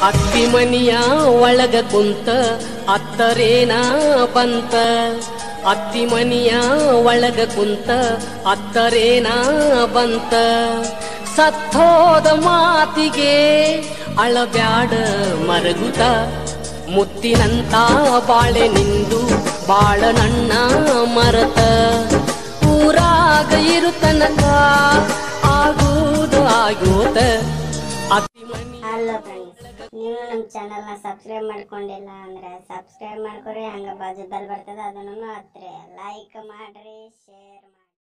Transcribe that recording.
ಅತ್ತಿ ಮನಿಯ ಒಳಗ ಕುಂತ ಅತ್ತರೇನ ಬಂತ ಅತ್ತಿ ಮನಿಯ ಒಳಗ ಕುಂತ ಅತ್ತರೇನ ಬಂತ ಸತ್ತೋದ ಮಾತಿಗೆ ಅಳಬ್ಯಾಡ ಮರಗುತ ಮುತ್ತಿನಂತ ಬಾಳೆ ನಿಂದು ಬಾಳ ನನ್ನ ಮರತ ಊರಾಗ ಇರುತನಕ ಆಗುವುದು ಆಗೋತ ಅತ್ತಿ ಮನಿ ಹಲೋ ಫ್ರೆಂಡ್ಸ್ ನೀವು ನಮ್ಮ ಚಾನಲ್ನ ಸಬ್ಸ್ಕ್ರೈಬ್ ಮಾಡ್ಕೊಂಡಿಲ್ಲ ಅಂದ್ರೆ ಸಬ್ಸ್ಕ್ರೈಬ್ ಮಾಡ್ಕೊರಿ ಹಂಗ ಬಾಜು ಬೆಲ್ ಬರ್ತದೆ ಅದನ್ನು ಹತ್ರಿ ಲೈಕ್ ಮಾಡ್ರಿ ಶೇರ್ ಮಾಡಿ